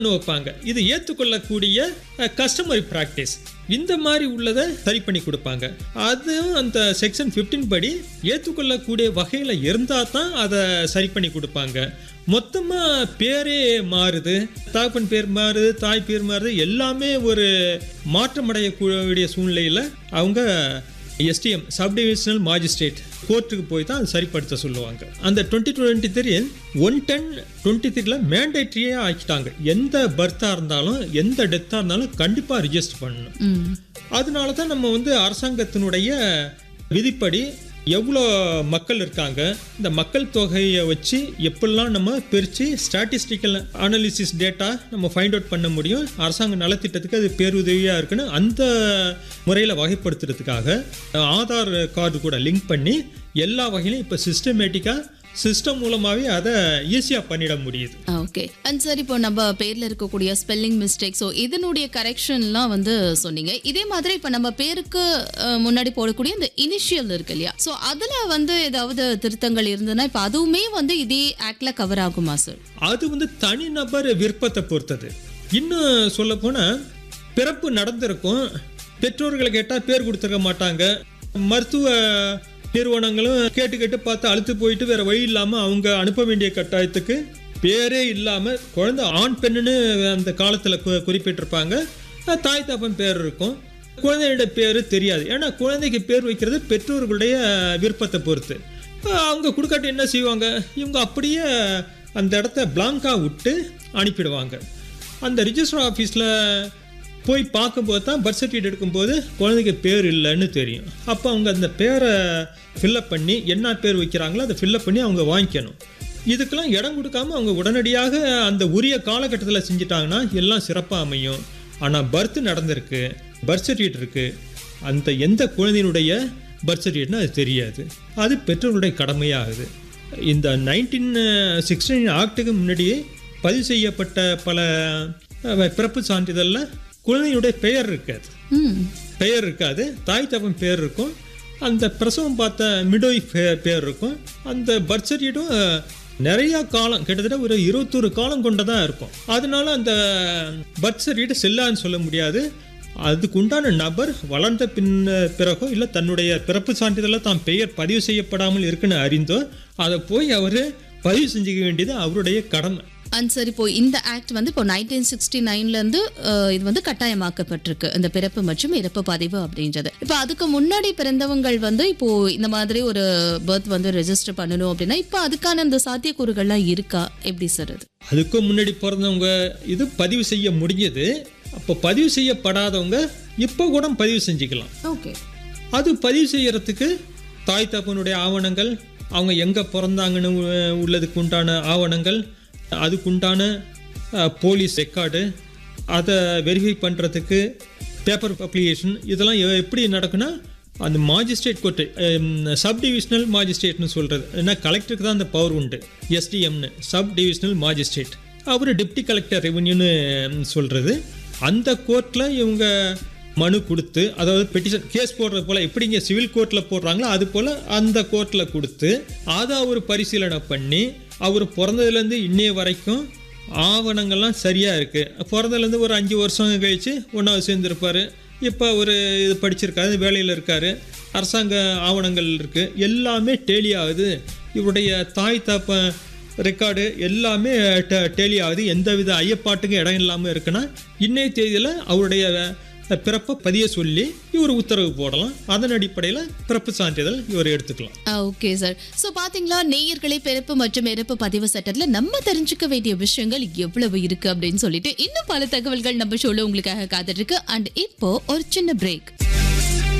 வைப்பாங்க இது ஏற்றுக்கொள்ளக்கூடிய கஸ்டமரி ப்ராக்டிஸ் இந்த மாதிரி உள்ளதை சரி பண்ணி கொடுப்பாங்க அதுவும் அந்த செக்ஷன் 15 படி ஏற்றுக்கொள்ளக்கூடிய வகையில் இருந்தால் தான் அதை சரி பண்ணி கொடுப்பாங்க மொத்தமாக பேரே மாறுது தகப்பன் பேர் மாறுது தாய் பேர் மாறுது எல்லாமே ஒரு மாற்றமடையக்கூடிய சூழ்நிலையில் அவங்க எஸ்டிஎம் சப்டிவிஷனல் மாஜிஸ்ட்ரேட் கோர்ட்டுக்கு போய் தான் அது சரிப்படுத்த சொல்லுவாங்க அந்த twenty twenty three one ten twenty த்ரீல மேண்டேட்ரியே ஆக்கிட்டாங்க எந்த பர்த்தாக இருந்தாலும் எந்த டெத்தாக இருந்தாலும் கண்டிப்பாக ரிஜிஸ்டர் பண்ணணும் ம் அதனால தான் நம்ம வந்து அரசாங்கத்தினுடைய விதிப்படி எவ்வளோ மக்கள் இருக்காங்க இந்த மக்கள் தொகையை வச்சு எப்படிலாம் நம்ம பிரித்து ஸ்டாட்டிஸ்டிக்கல் அனாலிசிஸ் டேட்டா நம்ம ஃபைண்ட் அவுட் பண்ண முடியும் அரசாங்க நலத்திட்டத்துக்கு அது பேருதவியாக இருக்குன்னு அந்த முறையில் வகைப்படுத்துறதுக்காக ஆதார் கார்டு கூட லிங்க் பண்ணி எல்லா வகையிலும் இப்போ சிஸ்டமேட்டிக்காக சிஸ்டம் மூலமாகவே அதை ஈஸியாக பண்ணிட முடியுது ஓகே அண்ட் சார் இப்போ நம்ம பேர்ல இருக்கக்கூடிய ஸ்பெல்லிங் மிஸ்டேக் ஸோ இதனுடைய கரெக்ஷன்லாம் வந்து சொன்னீங்க இதே மாதிரி இப்போ நம்ம பேருக்கு அஹ், முன்னாடி போடக்கூடிய இந்த இனிஷியல் இருக்கு இல்லையா ஸோ அதில் வந்து ஏதாவது திருத்தங்கள் இருந்ததுன்னா இப்போ அதுவுமே வந்து இதே ஆக்ட்ல கவர் ஆகுமா சார் அது வந்து தனிநபர் விருப்பத்தை பொறுத்தது இன்னும் சொல்ல போனால் பிறப்பு நடந்திருக்கும் பெற்றோர்களை கேட்டால் பேர் கொடுத்துருக்க மாட்டாங்க மருத்துவ நிறுவனங்களும் கேட்டு கேட்டு பார்த்து அழுத்து போயிட்டு வேற வழி இல்லாமல் அவங்க அனுப்ப வேண்டிய கட்டாயத்துக்கு பேரே இல்லாமல் குழந்தை ஆண் பெண்ணுன்னு அந்த காலத்தில் குறிப்பிட்டிருப்பாங்க அஹ் தாய் தாப்பன் பேர் இருக்கும் குழந்தையோட பேர் தெரியாது ஏன்னா குழந்தைக்கு பேர் வைக்கிறது பெற்றோர்களுடைய விருப்பத்தை பொறுத்து அஹ் அவங்க கொடுக்காட்டி என்ன செய்வாங்க இவங்க அப்படியே அந்த இடத்த பிளாங்கா விட்டு அனுப்பிடுவாங்க அந்த ரிஜிஸ்டர் ஆஃபீஸில் போய் பார்க்கும்போது தான் பர்த் சர்டிஃபிகேட் எடுக்கும்போது குழந்தைக்கு பேர் இல்லைன்னு தெரியும் அப்போ அவங்க அந்த பேரை ஃபில்லப் பண்ணி என்ன பேர் வைக்கிறாங்களோ அதை ஃபில்லப் பண்ணி அவங்க வாங்கிக்கணும் இதுக்கெல்லாம் இடம் கொடுக்காம அவங்க உடனடியாக அந்த உரிய காலகட்டத்தில் செஞ்சிட்டாங்கன்னா எல்லாம் சிறப்பாக அமையும் ஆனால் பர்த் நடந்திருக்கு பர்த் சர்டிஃபிகேட் இருக்குது அந்த எந்த குழந்தையினுடைய பர்த் சர்டிஃபிகேட்னு அது தெரியாது அது பெற்றோர்களுடைய கடமையாகுது இந்த நைன்டீன் சிக்ஸ்டீன் ஆக்டுக்கு முன்னாடியே பதிவு செய்யப்பட்ட பல அஹ், பிறப்பு சான்றிதழில் குழந்தையுடைய பெயர் இருக்காது ம் பெயர் இருக்காது தாய் தகவன் பேர் இருக்கும் அந்த பிரசவம் பார்த்த மிடோய் பேர் இருக்கும் அந்த பர்த் சர்டிஃபிகேட்டும் நிறைய காலம் கிட்டத்தட்ட ஒரு இருபத்தொரு காலம் கொண்டதாக இருக்கும் அதனால அந்த பர்த் சர்டிஃபிகேட் செல்லான்னு சொல்ல முடியாது அதுக்கு உண்டான நபர் வளர்ந்த பின் பிறகோ இல்லை தன்னுடைய பிறப்பு சான்றிதழில் தான் பெயர் பதிவு செய்யப்படாமல் இருக்குன்னு அறிந்தோ அதை போய் அவர் பதிவு செஞ்சுக்க வேண்டியது அவருடைய கடமை அண்ட் சார் இப்போ இந்த ஆக்ட் வந்து இப்போ நைன்டீன் சிக்ஸ்டி நைன்லேருந்து இது வந்து கட்டாயமாக்கப்பட்டிருக்கு இந்த பிறப்பு மற்றும் இறப்பு பதிவு அப்படின்றது இப்போ அதுக்கு முன்னாடி பிறந்தவங்கள் வந்து இப்போ இந்த மாதிரி ஒரு பர்த் வந்து ரெஜிஸ்டர் பண்ணணும் அப்படின்னா இப்போ அதுக்கான இந்த சாத்தியக்கூறுகள்லாம் இருக்கா எப்படி சார் அது அதுக்கும் முன்னாடி பிறந்தவங்க இது பதிவு செய்ய முடிஞ்சது அப்போ பதிவு செய்யப்படாதவங்க இப்போ கூட பதிவு செஞ்சுக்கலாம் ஓகே அது பதிவு செய்யறதுக்கு தாய் தப்பனுடைய ஆவணங்கள் அவங்க எங்கே பிறந்தாங்கன்னு உ- உள்ளதுக்கு உண்டான ஆவணங்கள் அதுக்குண்டான அஹ், போலீஸ் ரெக்கார்டு அதை வெரிஃபை பண்ணுறதுக்கு பேப்பர் அப்ளிகேஷன் இதெல்லாம் எ- எப்படி நடக்குன்னா அந்த மாஜிஸ்ட்ரேட் கோர்ட்டு சப் டிவிஷனல் மாஜிஸ்ட்ரேட்னு சொல்கிறது ஏன்னா கலெக்டருக்கு தான் அந்த பவர் உண்டு எஸ்டிஎம்னு சப் டிவிஷனல் மாஜிஸ்ட்ரேட் அவர் டெப்டி கலெக்டர் ரெவன்யூன்னு சொல்கிறது அந்த கோர்ட்டில் இவங்க மனு கொடுத்து அதாவது பெட்டிஷன் கேஸ் போடுறது போல் எப்படி இங்கே சிவில் கோர்ட்டில் போடுறாங்களோ அது போல் அந்த கோர்ட்டில் கொடுத்து அதை அவர் பரிசீலனை பண்ணி அவர் பிறந்ததுலேருந்து இன்னைய வரைக்கும் ஆவணங்கள்லாம் சரியாக இருக்குது பிறந்ததுலேருந்து ஒரு அஞ்சு வருஷம் கழித்து ஒன்றாவது சேர்ந்துருப்பார் இப்போ ஒரு இது படிச்சிருக்காரு வேலையில் இருக்கார் அரசாங்க ஆவணங்கள் இருக்குது எல்லாமே டேலி ஆகுது இவருடைய தாய் தாப்ப ரெக்கார்டு எல்லாமே ட- டேலி ஆகுது எந்தவித ஐயப்பாட்டுக்கும் இடம் இல்லாமல் இருக்குன்னா இன்னைய தேதியில் அவருடைய பிறப்பை பதிய சொல்லி இவர் உத்தரவு போடலாம் அதன் அடிப்படையில் பிறப்பு சான்றிதழ் இவர் எடுத்துக்கலாம் ஓகே சார் ஸோ பாத்தீங்களா நேயர்களே பிறப்பு மற்றும் இறப்பு பதிவு சட்டத்துல நம்ம தெரிஞ்சுக்க வேண்டிய விஷயங்கள் எவ்வளவு இருக்கு அப்படின்னு சொல்லிட்டு இன்னும் பல தகவல்கள் நம்ம ஷோல உங்களுக்காக காத்துட்டு இருக்கு அண்ட் இப்போ ஒரு சின்ன பிரேக்